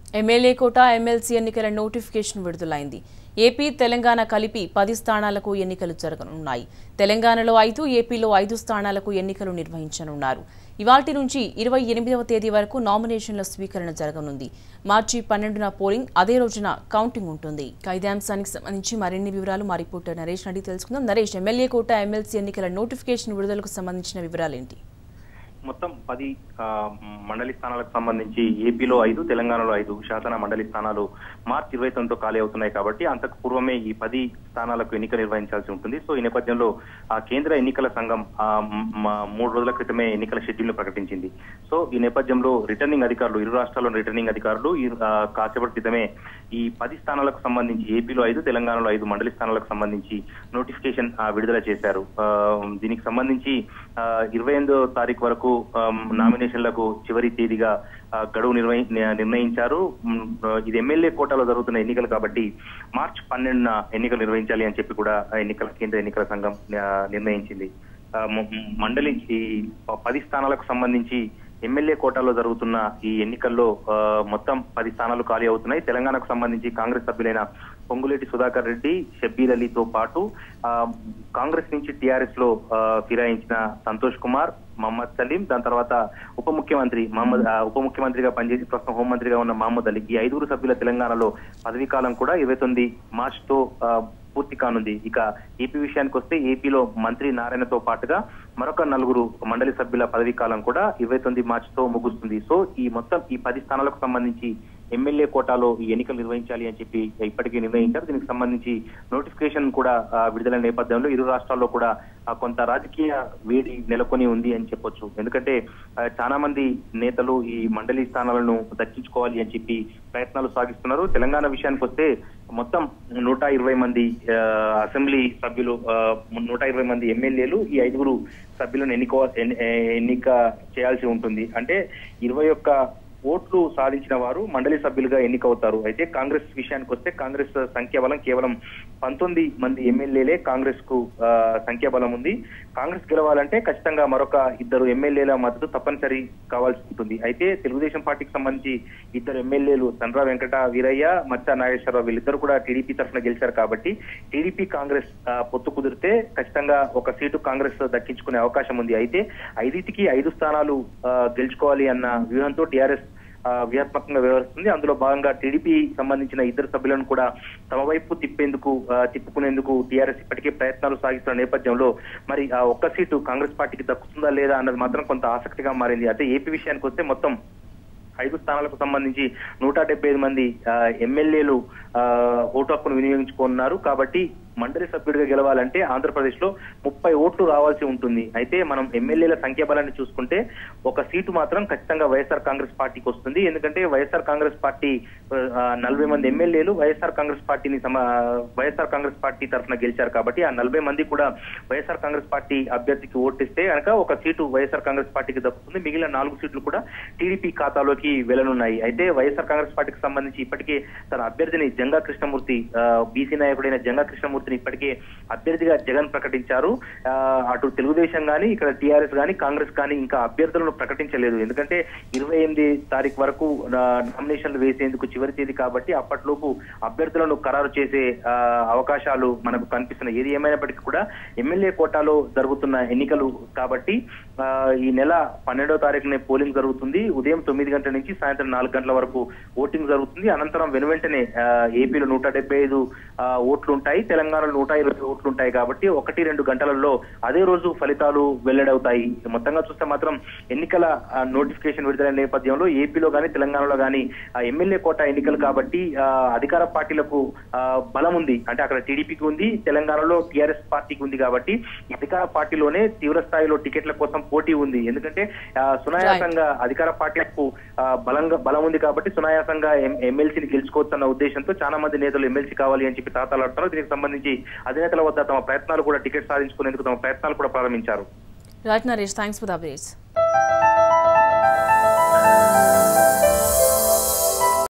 MLA quota MLC ఎన్నికల notification విడుదలైంది AP Telangana కలిపి పది స్థానాలకు ఎన్నికలు జరగనున్నాయి తెలంగాణలో ఐదు ఏపీలో ఐదు స్థానాలకు ఎన్నికలు నిర్వహించనున్నారు ఇవాటి నుంచి ఇరవై ఎనిమిదవ తేదీ వరకు నామినేషన్ల స్వీకరణ జరగనుంది మార్చి పన్నెండున పోలింగ్ అదే రోజున కౌంటింగ్ ఉంటుంది ఖైదాంశానికి సంబంధించి మరిన్ని వివరాలు మా రిపోర్టర్ నరేష్ అడిగి తెలుసుకుందాం నరేష్ ఎమ్మెల్యే కోట ఎమ్మెల్సీ ఎన్నికల నోటిఫికేషన్ విడుదలకు సంబంధించిన వివరాలేంటి మొత్తం పది ఆ, మండలి స్థానాలకు సంబంధించి ఏపీలో ఐదు తెలంగాణలో ఐదు శాసన మండలి స్థానాలు మార్చి ఇరవై తొమ్మిదితో ఖాళీ అవుతున్నాయి కాబట్టి అంతకు పూర్వమే ఈ పది స్థానాలకు ఎన్నిక నిర్వహించాల్సి ఉంటుంది సో ఈ నేపథ్యంలో ఆ కేంద్ర ఎన్నికల సంఘం ఆ, మ్, మ- మూడు రోజుల క్రితమే ఎన్నికల షెడ్యూల్ ప్రకటించింది సో ఈ నేపథ్యంలో రిటర్నింగ్ అధికారులు ఇరు రాష్ట్రాల్లోని రిటర్నింగ్ అధికారులు ఈ ఆ, కాసేపటి క్రితమే ఈ పది స్థానాలకు సంబంధించి ఏపీలో ఐదు తెలంగాణలో ఐదు మండలి స్థానాలకు సంబంధించి నోటిఫికేషన్ ఆ, విడుదల చేశారు ఆ, దీనికి సంబంధించి ఇరవై ఎనిమిదో తారీఖు వరకు ఆ, నామినేషన్లకు చివరి తేదీగా ఆ, గడువు నిర్వహి ని- నిర్ణయించారు మ్, ఆ, ఇది ఎమ్మెల్యే కోటాలో జరుగుతున్న ఎన్నికలు కాబట్టి మార్చి పన్నెండున ఎన్నికలు నిర్వహించాలి అని చెప్పి కూడా ఆ ఎన్నికల కేంద్ర ఎన్నికల సంఘం ఆ, నిర్ణయించింది ఆ, మ- మ్, మండలి ఈ ప- పది స్థానాలకు సంబంధించి ఎమ్మెల్యే కోటాలో జరుగుతున్న ఈ ఎన్నికల్లో ఆ, మొత్తం పది స్థానాలు ఖాళీ అవుతున్నాయి తెలంగాణకు సంబంధించి కాంగ్రెస్ సభ్యులైన పొంగులేటి సుధాకర్ రెడ్డి షబ్బీర్ అలీతో పాటు ఆ, కాంగ్రెస్ నుంచి టిఆర్ఎస్ లో ఆ, ఫిరాయించిన సంతోష్ కుమార్ మహమ్మద్ సలీం దాని తర్వాత ఉప ముఖ్యమంత్రి మహమ్మద్ ఆ, ఉప ముఖ్యమంత్రిగా పనిచేసి ప్రస్తుతం హోంమంత్రిగా ఉన్న మహమ్మద్ అలీ ఈ ఐదుగురు సభ్యుల తెలంగాణలో పదవీ కాలం కూడా ఇరవై తొమ్మిది మార్చ్ తో ఆ, పూర్తి కానుంది ఇక ఏపీ విషయానికి వస్తే ఏపీలో మంత్రి నారాయణతో పాటుగా మరొక నలుగురు మండలి సభ్యుల పదవీ కాలం కూడా ఇరవై తొమ్మిది మార్చి తో ముగుస్తుంది సో ఈ మొత్తం ఈ పది స్థానాలకు సంబంధించి ఎమ్మెల్యే కోటాలో ఈ ఎన్నికలు నిర్వహించాలి అని చెప్పి ఇప్పటికే నిర్ణయించారు దీనికి సంబంధించి నోటిఫికేషన్ కూడా ఆ, విడుదల నేపథ్యంలో ఇరు రాష్ట్రాల్లో కూడా ఆ, కొంత రాజకీయ వేడి నెలకొని ఉంది అని చెప్పొచ్చు ఎందుకంటే ఆ, చాలా మంది నేతలు ఈ మండలి స్థానాలను దక్కించుకోవాలి అని చెప్పి ప్రయత్నాలు సాగిస్తున్నారు తెలంగాణ విషయానికి వస్తే మొత్తం నూట ఇరవై మంది ఆ, అసెంబ్లీ సభ్యులు ఆ, నూట ఇరవై మంది ఎమ్మెల్యేలు ఈ ఐదుగురు సభ్యులను ఎన్నుకో ఎన్ని- ఎన్నిక చేయాల్సి ఉంటుంది అంటే ఇరవై ఒక్క ఓట్లు సాధించిన వారు మండలి సభ్యులుగా ఎన్నికవుతారు అయితే కాంగ్రెస్ విషయానికి వస్తే కాంగ్రెస్ సంఖ్యాబలం కేవలం పంతొమ్మిది మంది ఎమ్మెల్యేలే కాంగ్రెస్ కు ఆ, సంఖ్యాబలం ఉంది కాంగ్రెస్ గెలవాలంటే ఖచ్చితంగా మరొక ఇద్దరు ఎమ్మెల్యేల మద్దతు తప్పనిసరి కావాల్సి ఉంటుంది అయితే తెలుగుదేశం పార్టీకి సంబంధించి ఇద్దరు ఎమ్మెల్యేలు చంద్ర వెంకట వీరయ్య మచ్చా నాగేశ్వరరావు వీళ్ళిద్దరు కూడా టీడీపీ తరఫున గెలిచారు కాబట్టి టీడీపీ కాంగ్రెస్ ఆ, పొత్తు కుదిరితే ఖచ్చితంగా ఒక సీటు కాంగ్రెస్ దక్కించుకునే అవకాశం ఉంది అయితే ఐదింటికి ఐదు స్థానాలు ఆ, గెలుచుకోవాలి అన్న వ్యూహంతో టీఆర్ఎస్ ఆ, వ్యూహాత్మకంగా వ్యవహరిస్తుంది అందులో భాగంగా టీడీపీ సంబంధించిన ఇద్దరు సభ్యులను కూడా తమ వైపు తిప్పేందుకు ఆ, తిప్పుకునేందుకు టీఆర్ఎస్ ఇప్పటికే ప్రయత్నాలు సాగిస్తున్న నేపథ్యంలో మరి ఆ ఒక్క సీటు కాంగ్రెస్ పార్టీకి దక్కుతుందా లేదా అన్నది మాత్రం కొంత ఆసక్తిగా మారింది అయితే ఏపీ విషయానికి వస్తే మొత్తం ఐదు స్థానాలకు సంబంధించి నూట డెబ్బై ఐదు మంది ఆ, ఎమ్మెల్యేలు ఆ, ఓటు హక్కును వినియోగించుకున్నారు కాబట్టి మండలి సభ్యుడిగా గెలవాలంటే ఆంధ్రప్రదేశ్ లో ముప్పై ఓట్లు రావాల్సి ఉంటుంది అయితే మనం ఎమ్మెల్యేల సంఖ్యాబలాన్ని చూసుకుంటే ఒక సీటు మాత్రం ఖచ్చితంగా వైఎస్ఆర్ కాంగ్రెస్ పార్టీకి వస్తుంది ఎందుకంటే వైఎస్ఆర్ కాంగ్రెస్ పార్టీ ఆ, నలభై మంది ఎమ్మెల్యేలు వైఎస్ఆర్ కాంగ్రెస్ పార్టీని సమ వైఎస్ఆర్ కాంగ్రెస్ పార్టీ తరఫున గెలిచారు కాబట్టి ఆ నలభై మంది కూడా వైఎస్ఆర్ కాంగ్రెస్ పార్టీ అభ్యర్థికి ఓటిస్తే కనుక ఒక సీటు వైఎస్ఆర్ కాంగ్రెస్ పార్టీకి దక్కుతుంది మిగిలిన నాలుగు సీట్లు కూడా టీడీపీ ఖాతాలోకి వెళ్లనున్నాయి అయితే వైఎస్ఆర్ కాంగ్రెస్ పార్టీకి సంబంధించి ఇప్పటికే తన అభ్యర్థిని జంగా కృష్ణమూర్తి బీసీ నాయకుడైన జంగా కృష్ణమూర్తిని ఇప్పటికే అభ్యర్థిగా జగన్ ప్రకటించారు ఆ, అటు తెలుగుదేశం గాని ఇక్కడ టీఆర్ఎస్ గాని కాంగ్రెస్ గాని ఇంకా అభ్యర్థులను ప్రకటించలేదు ఎందుకంటే ఇరవై ఎనిమిది తారీఖు వరకు ఆ, నామినేషన్లు వేసేందుకు చివరి తేదీ కాబట్టి అప్పట్లోపు అభ్యర్థులను ఖరారు చేసే ఆ, అవకాశాలు మనకు కనిపిస్తున్నాయి ఏది ఏమైనప్పటికీ కూడా ఎమ్మెల్యే కోటాలో జరుగుతున్న ఎన్నికలు కాబట్టి ఆ, ఈ నెల పన్నెండవ తారీఖునే పోలింగ్ జరుగుతుంది ఉదయం తొమ్మిది గంటల నుంచి సాయంత్రం నాలుగు గంటల వరకు ఓటింగ్ జరుగుతుంది అనంతరం వెనువెంటనే ఆ, ఏపీలో నూట డెబ్బై ఐదు ఆ, ఓట్లు ఉంటాయి తెలంగాణలో నూట ఇరవై ఓట్లు ఉంటాయి కాబట్టి ఒకటి రెండు గంటలలో అదే రోజు ఫలితాలు వెల్లడవుతాయి మొత్తంగా చూస్తే మాత్రం ఎన్నికల ఆ, నోటిఫికేషన్ విడుదలైన నేపథ్యంలో ఏపీలో గానీ తెలంగాణలో గానీ ఆ, ఎమ్మెల్యే కోట ఎన్నికలు కాబట్టి ఆ, అధికార పార్టీలకు ఆ, బలం ఉంది అంటే అక్కడ టీడీపీకి ఉంది తెలంగాణలో టీఆర్ఎస్ పార్టీకి ఉంది కాబట్టి అధికార పార్టీలోనే తీవ్ర స్థాయిలో టికెట్ల కోసం పోటీ ఉంది ఎందుకంటే ఆ, సునాయాసంగా అధికార పార్టీలకు ఆ, బలంగా బలం ఉంది కాబట్టి సునాయాసంగా ఎం- ఎమ్మెల్సీని గెలుచుకోవచ్చన్న ఉద్దేశంతో చాలా మంది నేతలు ఎమ్మెల్సీ కావాలి అని చెప్పి తాతాలాడుతున్నారు దీనికి సంబంధించి అధినేతల వద్ద తమ ప్రయత్నాలు కూడా టికెట్ సాధించుకునేందుకు తమ ప్రయత్నాలు కూడా ప్రారంభించారు right Naresh thanks for the updates